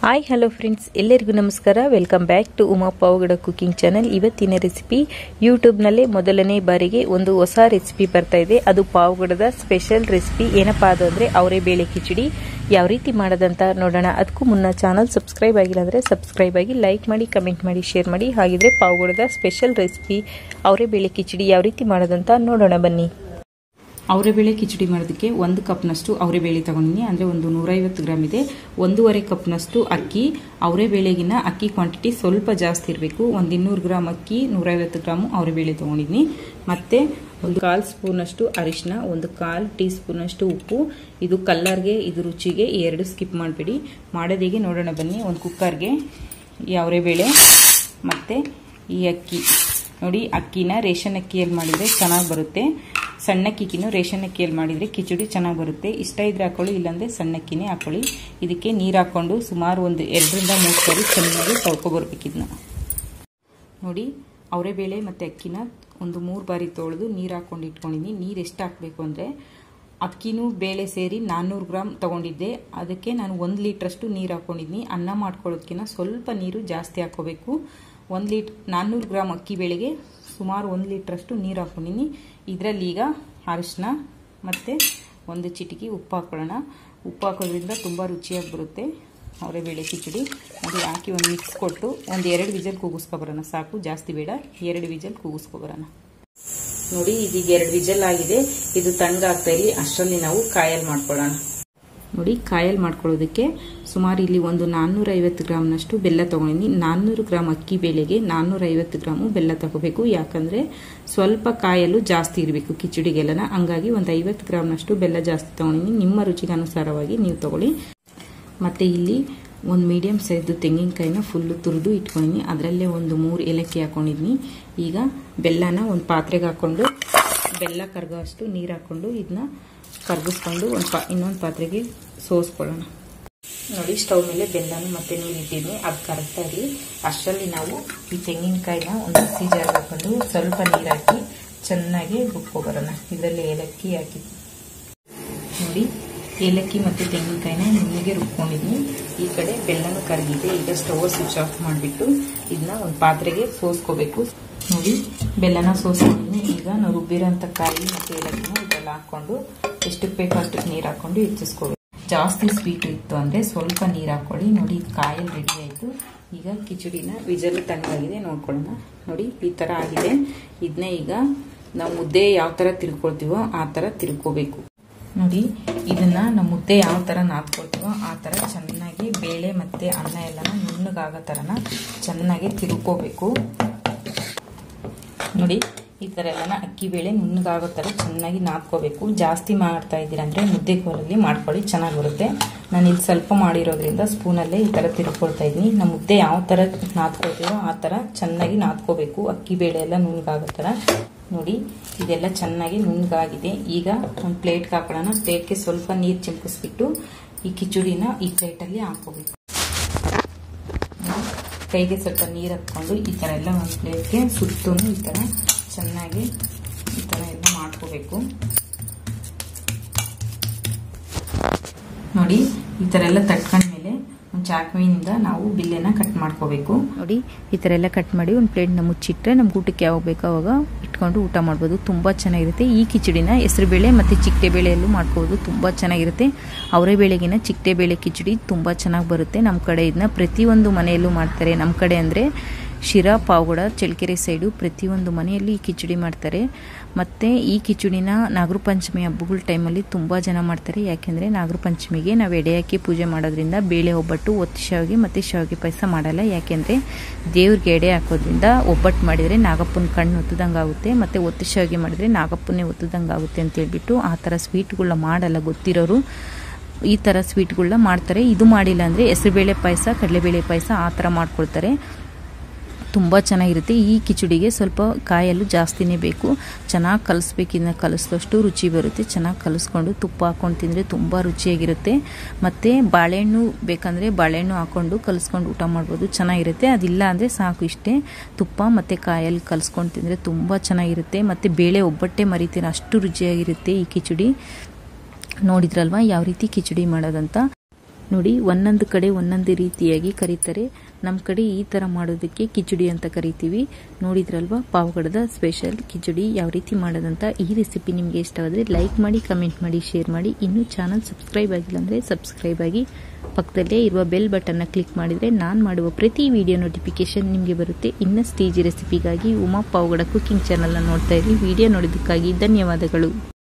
hi hello friends ಎಲ್ಲರಿಗೂ ನಮಸ್ಕಾರ welcome back to Uma Pavagada cooking channel ಇವತ್ತಿನ ರೆಸಿಪಿ ಯೂಟ್ಯೂಬ್ನಲ್ಲೇ ಮೊದಲನೇ ಬಾರಿಗೆ ಒಂದು ಹೊಸ ರೆಸಿಪಿ ಬರ್ತಾ ಇದೆ ಅದು ಪಾವಗಡದ ಸ್ಪೆಷಲ್ ರೆಸಿಪಿ ಏನಪ್ಪಾ ಅದು ಅಂದರೆ ಅವರೇ ಬೇಳೆ ಕಿಚಡಿ ಯಾವ ರೀತಿ ಮಾಡೋದಂತ ನೋಡೋಣ ಅದಕ್ಕೂ ಮುನ್ನ ಚಾನಲ್ ಸಬ್ಸ್ಕ್ರೈಬ್ ಆಗಿಲ್ಲ ಅಂದರೆ ಸಬ್ಸ್ಕ್ರೈಬ್ ಆಗಿ ಲೈಕ್ ಮಾಡಿ ಕಮೆಂಟ್ ಮಾಡಿ ಶೇರ್ ಮಾಡಿ ಹಾಗಿದ್ರೆ ಪಾವಗಡದ ಸ್ಪೆಷಲ್ ರೆಸಿಪಿ ಅವರೇ ಬೇಳೆ ಕಿಚಡಿ ಯಾವ ರೀತಿ ಮಾಡೋದಂತ ನೋಡೋಣ ಬನ್ನಿ ಅವರೆಬೇಳೆ ಕಿಚಡಿ ಮಾಡೋದಕ್ಕೆ ಒಂದು ಕಪ್ನಷ್ಟು ಅವರೆಬೇಳೆ ತಗೊಂಡಿನಿ ಅಂದರೆ ಒಂದು ನೂರೈವತ್ತು ಗ್ರಾಮ್ ಇದೆ ಒಂದೂವರೆ ಕಪ್ನಷ್ಟು ಅಕ್ಕಿ ಅವರೆಬೇಳೆಗಿನ ಅಕ್ಕಿ ಕ್ವಾಂಟಿಟಿ ಸ್ವಲ್ಪ ಜಾಸ್ತಿ ಇರಬೇಕು ಒಂದು ಇನ್ನೂರು ಗ್ರಾಮ್ ಅಕ್ಕಿ ನೂರೈವತ್ತು ಗ್ರಾಮು ಅವರೆಬೇಳೆ ತೊಗೊಂಡಿದ್ದೀನಿ ಮತ್ತು ಒಂದು ಕಾಲು ಸ್ಪೂನಷ್ಟು ಅರಿಶಿನ ಒಂದು ಕಾಲು ಟೀ ಸ್ಪೂನಷ್ಟು ಉಪ್ಪು ಇದು ಕಲ್ಲರ್ಗೆ ಇದು ರುಚಿಗೆ ಎರಡು ಸ್ಕಿಪ್ ಮಾಡಿಬಿಡಿ ಮಾಡೋದಿಗೆ ನೋಡೋಣ ಬನ್ನಿ ಒಂದು ಕುಕ್ಕರ್ಗೆ ಈ ಅವರೆಬೇಳೆ ಮತ್ತು ಈ ಅಕ್ಕಿ ನೋಡಿ ಅಕ್ಕಿನ ರೇಷನ್ ಅಕ್ಕಿಯಲ್ಲಿ ಮಾಡಿದರೆ ಚೆನ್ನಾಗಿ ಬರುತ್ತೆ ಸಣ್ಣ ಅಕ್ಕಿನೂ ರೇಷನ್ ಅಕ್ಕಿಯಲ್ಲಿ ಮಾಡಿದರೆ ಕಿಚಡಿ ಚೆನ್ನಾಗಿ ಬರುತ್ತೆ ಇಷ್ಟ ಇದ್ರೆ ಹಾಕೊಳ್ಳಿ ಇಲ್ಲಾಂದರೆ ಸಣ್ಣ ಅಕ್ಕಿನೇ ಹಾಕೊಳ್ಳಿ ಇದಕ್ಕೆ ನೀರು ಹಾಕ್ಕೊಂಡು ಸುಮಾರು ಒಂದು ಎರಡರಿಂದ ಮೂರು ಸಾರಿ ಚೆನ್ನಾಗಿ ತೊಳ್ಕೊಬರ್ಬೇಕು ಇದನ್ನ ನೋಡಿ ಅವರೆಬೇಳೆ ಮತ್ತು ಅಕ್ಕಿನ ಒಂದು ಮೂರು ಬಾರಿ ತೊಳೆದು ನೀರು ಹಾಕ್ಕೊಂಡು ಇಟ್ಕೊಂಡಿದ್ದೀನಿ ನೀರು ಎಷ್ಟು ಹಾಕಬೇಕು ಅಂದರೆ ಅಕ್ಕಿನೂ ಬೇಳೆ ಸೇರಿ ನಾನ್ನೂರು ಗ್ರಾಮ್ ತೊಗೊಂಡಿದ್ದೆ ಅದಕ್ಕೆ ನಾನು ಒಂದು ಲೀಟ್ರಷ್ಟು ನೀರು ಹಾಕ್ಕೊಂಡಿದ್ದೀನಿ ಅನ್ನ ಮಾಡ್ಕೊಳ್ಳೋದಕ್ಕಿಂತ ಸ್ವಲ್ಪ ನೀರು ಜಾಸ್ತಿ ಹಾಕ್ಕೋಬೇಕು ಒಂದು ಲೀಟ್ ನಾನ್ನೂರು ಗ್ರಾಮ್ ಅಕ್ಕಿ ಬೇಳೆಗೆ ಸುಮಾರು ಒಂದು ಲೀಟ್ರಷ್ಟು ನೀರು ಹಾಕ್ಕೊಂಡಿನಿ ಇದರಲ್ಲಿ ಈಗ ಅರಿಶಿನ ಮತ್ತು ಒಂದು ಚಿಟಿಕಿ ಉಪ್ಪು ಹಾಕ್ಕೊಳ್ಳೋಣ ಉಪ್ಪು ಹಾಕೋದ್ರಿಂದ ತುಂಬ ರುಚಿಯಾಗಿ ಬರುತ್ತೆ ಅವರೆಬೇಳೆ ಕಿಚಡಿ ಅದು ಹಾಕಿ ಒಂದು ಮಿಕ್ಸ್ ಕೊಟ್ಟು ಒಂದು ಎರಡು ವಿಜಲ್ ಕೂಗಿಸ್ಕೊಬರೋಣ ಸಾಕು ಜಾಸ್ತಿ ಬೇಡ ಎರಡು ವಿಜಲ್ ಕೂಗಿಸ್ಕೊಬರೋಣ ನೋಡಿ ಇದೀಗ ಎರಡು ವಿಜಲ್ ಆಗಿದೆ ಇದು ತಣ್ಣಗಾಗ್ತಾ ಇಲ್ಲಿ ಅಷ್ಟರಲ್ಲಿ ನಾವು ಕಾಯಲ್ ಮಾಡ್ಕೊಳ್ಳೋಣ ನೋಡಿ ಕಾಯಲ್ ಮಾಡ್ಕೊಳ್ಳೋದಕ್ಕೆ ಸುಮಾರು ಇಲ್ಲಿ ಒಂದು ನಾನ್ನೂರ ಐವತ್ತು ಗ್ರಾಮ್ನಷ್ಟು ಬೆಲ್ಲ ತೊಗೊಂಡಿದ್ದೀನಿ ನಾನ್ನೂರು ಗ್ರಾಮ್ ಅಕ್ಕಿ ಬೇಳೆಗೆ ನಾನ್ನೂರ ಐವತ್ತು ಗ್ರಾಮು ಬೆಲ್ಲ ತಗೋಬೇಕು ಯಾಕಂದರೆ ಸ್ವಲ್ಪ ಕಾಯಲು ಜಾಸ್ತಿ ಇರಬೇಕು ಕಿಚಡಿಗೆಲ್ಲನ ಹಂಗಾಗಿ ಒಂದು ಐವತ್ತು ಗ್ರಾಮ್ನಷ್ಟು ಬೆಲ್ಲ ಜಾಸ್ತಿ ತೊಗೊಂಡಿದ್ದೀನಿ ನಿಮ್ಮ ರುಚಿಗೆ ಅನುಸಾರವಾಗಿ ನೀವು ತಗೊಳ್ಳಿ ಮತ್ತು ಇಲ್ಲಿ ಒಂದು ಮೀಡಿಯಮ್ ಸೈಜ್ದು ತೆಂಗಿನಕಾಯಿನ ಫುಲ್ಲು ತುರಿದು ಇಟ್ಕೊಂಡಿನಿ ಅದರಲ್ಲೇ ಒಂದು ಮೂರು ಏಲಕ್ಕಿ ಹಾಕೊಂಡಿದ್ದೀನಿ ಈಗ ಬೆಲ್ಲನ ಒಂದು ಪಾತ್ರೆಗೆ ಹಾಕ್ಕೊಂಡು ಬೆಲ್ಲ ಕರಗೋ ಅಷ್ಟು ನೀರು ಹಾಕ್ಕೊಂಡು ಇದನ್ನ ಕರಗಿಸ್ಕೊಂಡು ಒಂದು ಪಾ ಇನ್ನೊಂದು ಪಾತ್ರೆಗೆ ಸೋಸ್ಕೊಳ್ಳೋಣ ನೋಡಿ ಸ್ಟವ್ ಮೇಲೆ ಬೆಲ್ಲನ ಮತ್ತೆ ನೀರು ಇಟ್ಟಿದ್ದೀನಿ ಅದು ಕರಗ್ತಾ ಇರಲಿ ಅಷ್ಟರಲ್ಲಿ ನಾವು ಈ ತೆಂಗಿನಕಾಯಿನ ಒಂದು ಮಿಕ್ಸಿ ಜಾರ್ ಹಾಕೊಂಡು ಸ್ವಲ್ಪ ನೀರು ಹಾಕಿ ಚೆನ್ನಾಗಿ ರುಬ್ಕೊಬರೋಣ ಇದರಲ್ಲಿ ಏಲಕ್ಕಿ ಹಾಕಿ ನೋಡಿ ಏಲಕ್ಕಿ ಮತ್ತು ತೆಂಗಿನಕಾಯಿನ ನುಣ್ಣಗೆ ರುಬ್ಕೊಂಡಿದ್ದೀನಿ ಈ ಕಡೆ ಬೆಲ್ಲನೂ ಕರಗಿದೆ ಈಗ ಸ್ಟವ್ ಸ್ವಿಚ್ ಆಫ್ ಮಾಡಿಬಿಟ್ಟು ಇದನ್ನ ಒಂದು ಪಾತ್ರೆಗೆ ಸೋಸ್ಕೋಬೇಕು ನೋಡಿ ಬೆಲ್ಲನ ಸೋಸ್ಕೊಂಡಿದ್ದೀನಿ ಈಗ ನಾವು ರುಬ್ಬಿರೋಂಥ ಕಾಯಿ ಮತ್ತು ಏಲಕ್ಕಿನ ಇದೆಲ್ಲ ಹಾಕ್ಕೊಂಡು ಎಷ್ಟಕ್ಕೆ ಬೇಕು ಅಷ್ಟಕ್ಕೆ ನೀರು ಹಾಕ್ಕೊಂಡು ಹೆಚ್ಚಿಸ್ಕೋಬೇಕು ಜಾಸ್ತಿ ಸ್ವೀಟ್ ಇತ್ತು ಅಂದರೆ ಸ್ವಲ್ಪ ನೀರು ಹಾಕ್ಕೊಳ್ಳಿ ನೋಡಿ ಕಾಯಲ್ಲಿ ರೆಡಿ ಆಯಿತು ಈಗ ಕಿಚಡಿನ ವಿಜಲ್ ತಣ್ಣಗಾಗಿದೆ ನೋಡ್ಕೊಳ್ಳೋಣ ನೋಡಿ ಈ ಥರ ಆಗಿದೆ ಇದನ್ನೇ ಈಗ ನಾವು ಮುದ್ದೆ ಯಾವ ಥರ ತಿರ್ಕೊಳ್ತೀವೋ ಆ ಥರ ತಿರ್ಕೋಬೇಕು ನೋಡಿ ಇದನ್ನ ನಮ್ಮ ಮುದ್ದೆ ಯಾವ ಥರ ನಾದ್ಕೊಳ್ತೀವೋ ಆ ಥರ ಚೆನ್ನಾಗಿ ಬೇಳೆ ಮತ್ತು ಅನ್ನ ಎಲ್ಲನ ನುಣ್ಣಗಾಗೋ ಥರನ ಚೆನ್ನಾಗಿ ತಿರ್ಕೋಬೇಕು ನೋಡಿ ಈ ಥರ ಎಲ್ಲನ ಅಕ್ಕಿ ಬೇಳೆ ನುಣ್ಣಗಾಗೋ ಥರ ಚೆನ್ನಾಗಿ ನಾದ್ಕೋಬೇಕು ಜಾಸ್ತಿ ಮಾಡ್ತಾ ಇದ್ದೀರಾ ಅಂದರೆ ಮುದ್ದೆ ಕೋಲಲ್ಲಿ ಮಾಡ್ಕೊಳ್ಳಿ ಚೆನ್ನಾಗಿ ಬರುತ್ತೆ ನಾನು ಇಲ್ಲಿ ಸ್ವಲ್ಪ ಮಾಡಿರೋದ್ರಿಂದ ಸ್ಪೂನಲ್ಲೇ ಈ ಥರ ತಿರ್ಕೊಳ್ತಾ ಇದ್ದೀನಿ ನಮ್ಮ ಮುದ್ದೆ ಯಾವ ಥರ ನಾದ್ಕೊಳ್ತೀವೋ ಆ ಥರ ಚೆನ್ನಾಗಿ ನಾದ್ಕೋಬೇಕು ಅಕ್ಕಿ ಬೇಳೆ ಎಲ್ಲ ನುಣ್ಣಗಾಗೋ ಥರ ನೋಡಿ ಇದೆಲ್ಲ ಚೆನ್ನಾಗಿ ನುಣ್ಣಗಾಗಿದೆ ಈಗ ಒಂದು ಪ್ಲೇಟ್ಗೆ ಹಾಕೊಳ್ಳೋಣ ಪ್ಲೇಟ್ಗೆ ಸ್ವಲ್ಪ ನೀರು ಚಿಮ್ಕಿಸ್ಬಿಟ್ಟು ಈ ಕಿಚುಡಿನ ಈ ಪ್ಲೇಟಲ್ಲಿ ಹಾಕೋಬೇಕು ಕೈಗೆ ಸ್ವಲ್ಪ ನೀರು ಹತ್ಕೊಂಡು ಈ ಥರ ಎಲ್ಲ ಒಂದು ಪ್ಲೇಟ್ಗೆ ಸುತ್ತೂ ಈ ಥರ ಚೆನ್ನಾಗಿ ಈ ಥರ ಎಲ್ಲ ಮಾಡ್ಕೋಬೇಕು ನೋಡಿ ಈ ಥರ ಎಲ್ಲ ತಟ್ಕೊಂಡ್ಮೇಲೆ ಒಂದು ಚಾಕ್ವಿನಿಂದ ನಾವು ಬಿಲ್ಲೆನ ಕಟ್ ಮಾಡ್ಕೋಬೇಕು ನೋಡಿ ಈ ಥರ ಎಲ್ಲ ಕಟ್ ಮಾಡಿ ಒಂದು ಪ್ಲೇಟ್ನ ಮುಚ್ಚಿಟ್ರೆ ನಮ್ಗೆ ಊಟಕ್ಕೆ ಯಾವಾಗ ಬೇಕೋ ಅವಾಗ ಇಟ್ಕೊಂಡು ಊಟ ಮಾಡ್ಬೋದು ತುಂಬ ಚೆನ್ನಾಗಿರುತ್ತೆ ಈ ಕಿಚಡಿನ ಹೆಸರು ಬೇಳೆ ಮತ್ತು ಚಿಕ್ಕಟೆ ಬೇಳೆಯಲ್ಲೂ ಮಾಡ್ಕೋಬೋದು ತುಂಬ ಚೆನ್ನಾಗಿರುತ್ತೆ ಅವರೇ ಬೇಳೆಗಿನ ಚಿಕ್ಕಟೆ ಬೇಳೆ ಕಿಚಡಿ ತುಂಬ ಚೆನ್ನಾಗಿ ಬರುತ್ತೆ ನಮ್ಮ ಕಡೆ ಇದನ್ನ ಪ್ರತಿಯೊಂದು ಮನೆಯಲ್ಲೂ ಮಾಡ್ತಾರೆ ನಮ್ಮ ಕಡೆ ಅಂದರೆ ಶಿರಾ ಪಾವಗಡ ಚಳ್ಳಕೆರೆ ಸೈಡು ಪ್ರತಿಯೊಂದು ಮನೆಯಲ್ಲಿ ಈ ಕಿಚಡಿ ಮಾಡ್ತಾರೆ ಮತ್ತು ಈ ಕಿಚಡಿನ ನಾಗರ ಪಂಚಮಿ ಹಬ್ಬಗಳ ಟೈಮಲ್ಲಿ ತುಂಬ ಜನ ಮಾಡ್ತಾರೆ ಯಾಕೆಂದರೆ ನಾಗರ ಪಂಚಮಿಗೆ ನಾವು ಎಡೆ ಹಾಕಿ ಪೂಜೆ ಮಾಡೋದ್ರಿಂದ ಬೇಳೆ ಒಬ್ಬಟ್ಟು ಒತ್ತಿ ಶಾವಿಗೆ ಮತ್ತು ಶಾವಿಗೆ ಪಾಯಸ ಮಾಡಲ್ಲ ಯಾಕೆಂದರೆ ದೇವ್ರಿಗೆ ಎಡೆ ಹಾಕೋದ್ರಿಂದ ಒಬ್ಬಟ್ಟು ಮಾಡಿದರೆ ನಾಗಪ್ಪನ ಕಣ್ಣು ಒತ್ತದಂಗೆ ಆಗುತ್ತೆ ಮತ್ತು ಒತ್ತಿ ಶಾವಿಗೆ ಮಾಡಿದರೆ ನಾಗಪ್ಪನೇ ಒತ್ತದಂಗೆ ಆಗುತ್ತೆ ಅಂತ ಹೇಳ್ಬಿಟ್ಟು ಆ ಥರ ಸ್ವೀಟ್ಗಳನ್ನ ಮಾಡಲ್ಲ ಗೊತ್ತಿರೋರು ಈ ಥರ ಸ್ವೀಟ್ಗಳನ್ನ ಮಾಡ್ತಾರೆ ಇದು ಮಾಡಿಲ್ಲ ಅಂದರೆ ಹೆಸರುಬೇಳೆ ಪಾಯಸ ಕಡಲೆಬೇಳೆ ಪಾಯಸ ಆ ಥರ ಮಾಡ್ಕೊಳ್ತಾರೆ ತುಂಬ ಚೆನ್ನಾಗಿರುತ್ತೆ ಈ ಕಿಚಡಿಗೆ ಸ್ವಲ್ಪ ಕಾಯಲು ಜಾಸ್ತಿನೇ ಬೇಕು ಚೆನ್ನಾಗಿ ಕಲಿಸ್ಬೇಕು ಇದನ್ನ ಕಲಿಸಿದಷ್ಟು ರುಚಿ ಬರುತ್ತೆ ಚೆನ್ನಾಗಿ ಕಲಿಸ್ಕೊಂಡು ತುಪ್ಪ ಹಾಕ್ಕೊಂಡು ತಿಂದರೆ ತುಂಬ ರುಚಿಯಾಗಿರುತ್ತೆ ಮತ್ತು ಬಾಳೆಹಣ್ಣು ಬೇಕಂದರೆ ಬಾಳೆಹಣ್ಣು ಹಾಕ್ಕೊಂಡು ಕಲಿಸ್ಕೊಂಡು ಊಟ ಮಾಡ್ಬೋದು ಚೆನ್ನಾಗಿರುತ್ತೆ ಅದಿಲ್ಲ ಅಂದರೆ ಸಾಕು ಇಷ್ಟೇ ತುಪ್ಪ ಮತ್ತು ಕಾಯಲ್ಲಿ ಕಲಿಸ್ಕೊಂಡು ತಿಂದರೆ ತುಂಬ ಚೆನ್ನಾಗಿರುತ್ತೆ ಮತ್ತು ಬೇಳೆ ಒಬ್ಬಟ್ಟೆ ಮರಿತೀರ ಅಷ್ಟು ರುಚಿಯಾಗಿರುತ್ತೆ ಈ ಕಿಚಡಿ ನೋಡಿದ್ರಲ್ವ ಯಾವ ರೀತಿ ಕಿಚಡಿ ಮಾಡೋದಂತ ನೋಡಿ ಒಂದೊಂದು ಕಡೆ ಒಂದೊಂದು ರೀತಿಯಾಗಿ ಕರೀತಾರೆ ನಮ್ಮ ಕಡೆ ಈ ಥರ ಮಾಡೋದಕ್ಕೆ ಕಿಚಡಿ ಅಂತ ಕರಿತೀವಿ ನೋಡಿದ್ರಲ್ವಾ ಪಾವಗಡದ ಸ್ಪೆಷಲ್ ಕಿಚಡಿ ಯಾವ ರೀತಿ ಮಾಡೋದಂತ ಈ ರೆಸಿಪಿ ನಿಮಗೆ ಇಷ್ಟವಾದರೆ ಲೈಕ್ ಮಾಡಿ ಕಮೆಂಟ್ ಮಾಡಿ ಶೇರ್ ಮಾಡಿ ಇನ್ನೂ ಚಾನಲ್ ಸಬ್ಸ್ಕ್ರೈಬ್ ಆಗಿಲ್ಲ ಅಂದರೆ ಸಬ್ಸ್ಕ್ರೈಬ್ ಆಗಿ ಪಕ್ಕದಲ್ಲೇ ಇರುವ ಬೆಲ್ ಬಟನ್ನ ಕ್ಲಿಕ್ ಮಾಡಿದರೆ ನಾನು ಮಾಡುವ ಪ್ರತಿ ವಿಡಿಯೋ ನೋಟಿಫಿಕೇಶನ್ ನಿಮಗೆ ಬರುತ್ತೆ ಇನ್ನಷ್ಟು ಈಜಿ ರೆಸಿಪಿಗಾಗಿ ಉಮಾ ಪಾವಗಡ ಕುಕಿಂಗ್ ಚಾನಲ್ನ ನೋಡ್ತಾ ಇರಿ ವಿಡಿಯೋ ನೋಡೋದಕ್ಕಾಗಿ ಧನ್ಯವಾದಗಳು